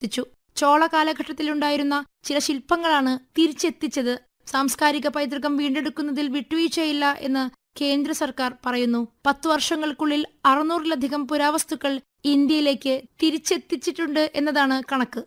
എത്തിച്ചു ചോള കാലഘട്ടത്തിലുണ്ടായിരുന്ന ചില ശില്പങ്ങളാണ് തിരിച്ചെത്തിച്ചത് സാംസ്കാരിക പൈതൃകം വീണ്ടെടുക്കുന്നതിൽ വിട്ടുവീഴ്ചയില്ല എന്ന് കേന്ദ്ര സർക്കാർ പറയുന്നു പത്തു വർഷങ്ങൾക്കുള്ളിൽ അറുന്നൂറിലധികം പുരാവസ്തുക്കൾ ഇന്ത്യയിലേക്ക് തിരിച്ചെത്തിച്ചിട്ടുണ്ട് എന്നതാണ് കണക്ക്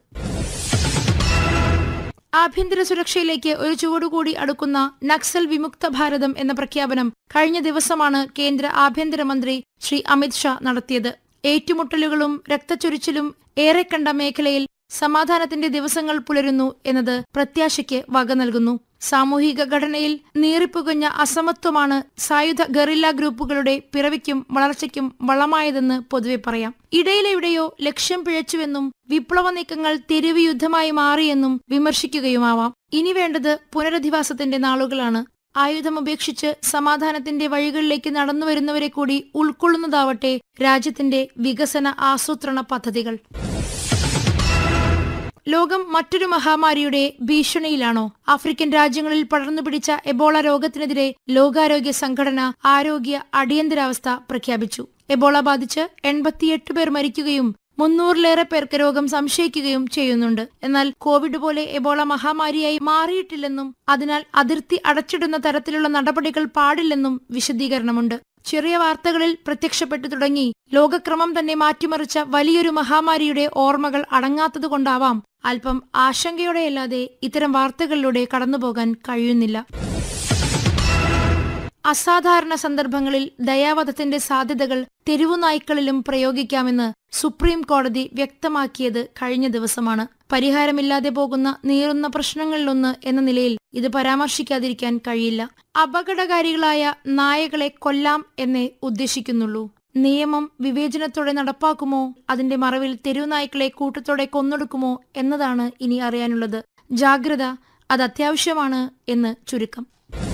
ആഭ്യന്തര സുരക്ഷയിലേക്ക് ഒരു ചുവടുകൂടി അടുക്കുന്ന നക്സൽ വിമുക്ത ഭാരതം എന്ന പ്രഖ്യാപനം കഴിഞ്ഞ ദിവസമാണ് കേന്ദ്ര ആഭ്യന്തരമന്ത്രി ശ്രീ അമിത് ഷാ നടത്തിയത് ഏറ്റുമുട്ടലുകളും രക്തച്ചൊരിച്ചിലും ഏറെ കണ്ട മേഖലയിൽ സമാധാനത്തിന്റെ ദിവസങ്ങൾ പുലരുന്നു എന്നത് പ്രത്യാശയ്ക്ക് വക നൽകുന്നു സാമൂഹിക ഘടനയിൽ നീറിപ്പുകഞ്ഞ അസമത്വമാണ് സായുധ ഗറില്ല ഗ്രൂപ്പുകളുടെ പിറവിക്കും വളർച്ചയ്ക്കും വളമായതെന്ന് പൊതുവെ പറയാം ഇടയിലെവിടെയോ ലക്ഷ്യം പിഴച്ചുവെന്നും വിപ്ലവ നീക്കങ്ങൾ തെരുവ് യുദ്ധമായി മാറിയെന്നും വിമർശിക്കുകയുമാവാം ഇനി വേണ്ടത് പുനരധിവാസത്തിന്റെ നാളുകളാണ് ആയുധമുപേക്ഷിച്ച് സമാധാനത്തിന്റെ വഴികളിലേക്ക് നടന്നുവരുന്നവരെ കൂടി ഉൾക്കൊള്ളുന്നതാവട്ടെ രാജ്യത്തിന്റെ വികസന ആസൂത്രണ പദ്ധതികൾ ലോകം മറ്റൊരു മഹാമാരിയുടെ ഭീഷണിയിലാണോ ആഫ്രിക്കൻ രാജ്യങ്ങളിൽ പടർന്നുപിടിച്ച എബോള രോഗത്തിനെതിരെ ലോകാരോഗ്യ സംഘടന ആരോഗ്യ അടിയന്തരാവസ്ഥ പ്രഖ്യാപിച്ചു എബോള ബാധിച്ച് എൺപത്തിയെട്ട് പേർ മരിക്കുകയും മുന്നൂറിലേറെ പേർക്ക് രോഗം സംശയിക്കുകയും ചെയ്യുന്നുണ്ട് എന്നാൽ കോവിഡ് പോലെ എബോള മഹാമാരിയായി മാറിയിട്ടില്ലെന്നും അതിനാൽ അതിർത്തി അടച്ചിടുന്ന തരത്തിലുള്ള നടപടികൾ പാടില്ലെന്നും വിശദീകരണമുണ്ട് ചെറിയ വാർത്തകളിൽ പ്രത്യക്ഷപ്പെട്ടു തുടങ്ങി ലോകക്രമം തന്നെ മാറ്റിമറിച്ച വലിയൊരു മഹാമാരിയുടെ ഓർമ്മകൾ അടങ്ങാത്തതുകൊണ്ടാവാം അല്പം ആശങ്കയോടെയല്ലാതെ ഇത്തരം വാർത്തകളിലൂടെ കടന്നുപോകാൻ കഴിയുന്നില്ല അസാധാരണ സന്ദർഭങ്ങളിൽ ദയാവധത്തിന്റെ സാധ്യതകൾ തെരുവുനായ്ക്കളിലും പ്രയോഗിക്കാമെന്ന് സുപ്രീം കോടതി വ്യക്തമാക്കിയത് കഴിഞ്ഞ ദിവസമാണ് പരിഹാരമില്ലാതെ പോകുന്ന നീറുന്ന പ്രശ്നങ്ങളിലൊന്ന് എന്ന നിലയിൽ ഇത് പരാമർശിക്കാതിരിക്കാൻ കഴിയില്ല അപകടകാരികളായ നായകളെ കൊല്ലാം എന്നേ ഉദ്ദേശിക്കുന്നുള്ളൂ നിയമം വിവേചനത്തോടെ നടപ്പാക്കുമോ അതിന്റെ മറവിൽ തെരുവുനായ്ക്കളെ കൂട്ടത്തോടെ കൊന്നൊടുക്കുമോ എന്നതാണ് ഇനി അറിയാനുള്ളത് ജാഗ്രത അത് അത്യാവശ്യമാണ് എന്ന് ചുരുക്കം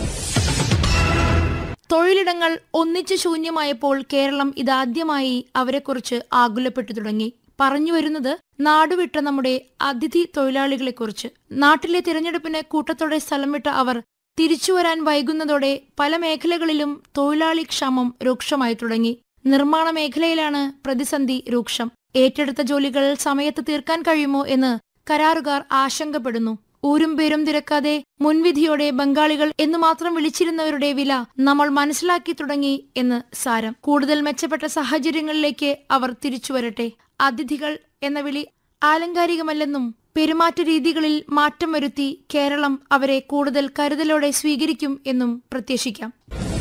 തൊഴിലിടങ്ങൾ ഒന്നിച്ചു ശൂന്യമായപ്പോൾ കേരളം ഇതാദ്യമായി അവരെക്കുറിച്ച് ആകുലപ്പെട്ടു തുടങ്ങി പറഞ്ഞു വരുന്നത് നാടുവിട്ട നമ്മുടെ അതിഥി തൊഴിലാളികളെക്കുറിച്ച് നാട്ടിലെ തിരഞ്ഞെടുപ്പിന് കൂട്ടത്തോടെ സ്ഥലം വിട്ട അവർ തിരിച്ചുവരാൻ വൈകുന്നതോടെ പല മേഖലകളിലും തൊഴിലാളി ക്ഷാമം രൂക്ഷമായി തുടങ്ങി നിർമ്മാണ മേഖലയിലാണ് പ്രതിസന്ധി രൂക്ഷം ഏറ്റെടുത്ത ജോലികൾ സമയത്ത് തീർക്കാൻ കഴിയുമോ എന്ന് കരാറുകാർ ആശങ്കപ്പെടുന്നു ഊരും പേരും തിരക്കാതെ മുൻവിധിയോടെ ബംഗാളികൾ എന്ന് മാത്രം വിളിച്ചിരുന്നവരുടെ വില നമ്മൾ മനസ്സിലാക്കി തുടങ്ങി എന്ന് സാരം കൂടുതൽ മെച്ചപ്പെട്ട സാഹചര്യങ്ങളിലേക്ക് അവർ തിരിച്ചുവരട്ടെ അതിഥികൾ എന്ന വിളി ആലങ്കാരികമല്ലെന്നും പെരുമാറ്റ രീതികളിൽ മാറ്റം വരുത്തി കേരളം അവരെ കൂടുതൽ കരുതലോടെ സ്വീകരിക്കും എന്നും പ്രത്യാശിക്കാം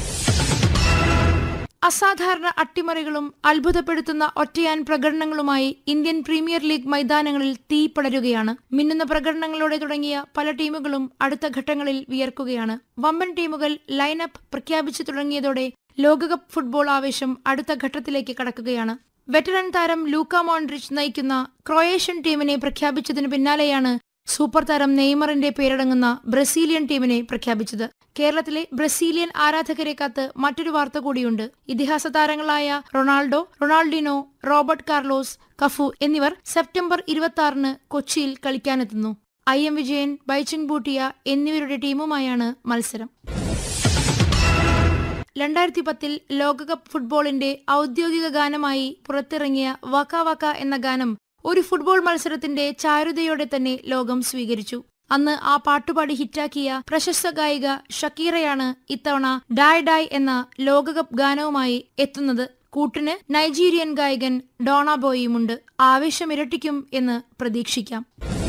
അസാധാരണ അട്ടിമറികളും അത്ഭുതപ്പെടുത്തുന്ന ഒറ്റയാൻ പ്രകടനങ്ങളുമായി ഇന്ത്യൻ പ്രീമിയർ ലീഗ് മൈതാനങ്ങളിൽ തീ പടരുകയാണ് മിന്നുന്ന പ്രകടനങ്ങളോടെ തുടങ്ങിയ പല ടീമുകളും അടുത്ത ഘട്ടങ്ങളിൽ വിയർക്കുകയാണ് വമ്പൻ ടീമുകൾ ലൈനപ്പ് പ്രഖ്യാപിച്ചു തുടങ്ങിയതോടെ ലോകകപ്പ് ഫുട്ബോൾ ആവേശം അടുത്ത ഘട്ടത്തിലേക്ക് കടക്കുകയാണ് വെറ്ററൻ താരം ലൂക്ക മോൺഡ്രിച്ച് നയിക്കുന്ന ക്രൊയേഷ്യൻ ടീമിനെ പ്രഖ്യാപിച്ചതിനു പിന്നാലെയാണ് സൂപ്പർ താരം നെയ്മറിന്റെ പേരടങ്ങുന്ന ബ്രസീലിയൻ ടീമിനെ പ്രഖ്യാപിച്ചത് കേരളത്തിലെ ബ്രസീലിയൻ ആരാധകരെ കാത്ത് മറ്റൊരു വാർത്ത കൂടിയുണ്ട് ഇതിഹാസ താരങ്ങളായ Ronaldo Ronaldinho Robert Carlos Cafu എന്നിവർ സെപ്റ്റംബർ ഇരുപത്തി ആറിന് കൊച്ചിയിൽ കളിക്കാനെത്തുന്നു ഐ എം വിജയൻ ബൈച്ചിങ് ബൂട്ടിയ എന്നിവരുടെ ടീമുമായാണ് മത്സരം രണ്ടായിരത്തി പത്തിൽ ലോകകപ്പ് ഫുട്ബോളിന്റെ ഔദ്യോഗിക ഗാനമായി പുറത്തിറങ്ങിയ വക വക എന്ന ഗാനം ഒരു ഫുട്ബോൾ മത്സരത്തിന്റെ ചാരുതയോടെ തന്നെ ലോകം സ്വീകരിച്ചു അന്ന് ആ പാട്ടുപാടി ഹിറ്റാക്കിയ പ്രശസ്ത ഗായിക ഷക്കീറയാണ് ഇത്തവണ ഡായ് ഡായ് എന്ന ലോകകപ്പ് ഗാനവുമായി എത്തുന്നത് കൂട്ടിന് നൈജീരിയൻ ഗായകൻ ഡോണ ബോയിയുമുണ്ട് ആവേശം ഇരട്ടിക്കും എന്ന് പ്രതീക്ഷിക്കാം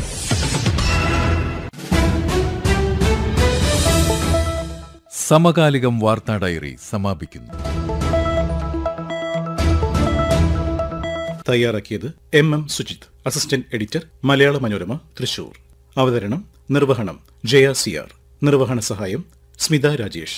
സമകാലികം വാർത്താ ഡയറി സമാപിക്കുന്നു തയ്യാറാക്കിയത് M M Sujith assistant editor Malayala Manorama Thrissur അവതരണം നിർവഹണം ജയ സിയാർ നിർവഹണ സഹായം Smitha Rajesh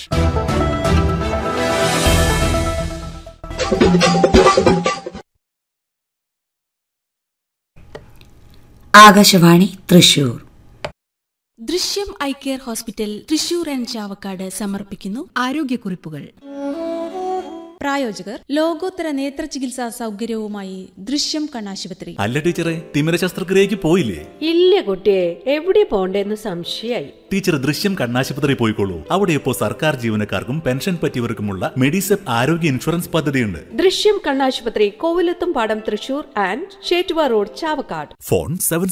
Akashvani Thrissur Drishyam eye care hospital Thrissur and Chavakkad സമർപ്പിക്കുന്നു ആരോഗ്യക്കുറിപ്പുകൾ പ്രായോജകർ ലോകോത്തര നേത്ര ചികിത്സാ സൗകര്യവുമായി ദൃശ്യം കണ്ണാശുപത്രി അല്ല ടീച്ചറെ തിമിര ശസ്ത്രക്രിയക്ക് പോയില്ലേ ഇല്ല കുട്ടിയെ എവിടെ പോണ്ടേന്ന് സംശയായി ടീച്ചർ ദൃശ്യം കണ്ണാശുപത്രി പോയിക്കോളൂ അവിടെ ഇപ്പോൾ സർക്കാർ ജീവനക്കാർക്കും പെൻഷൻ പറ്റിയവർക്കുമുള്ള മെഡിസെപ്പ് ആരോഗ്യ ഇൻഷുറൻസ് പദ്ധതിയുണ്ട് ദൃശ്യം കണ്ണാശുപത്രി കോവിലത്തും പാടം Thrissur and Chettuva road Chavakkad phone seven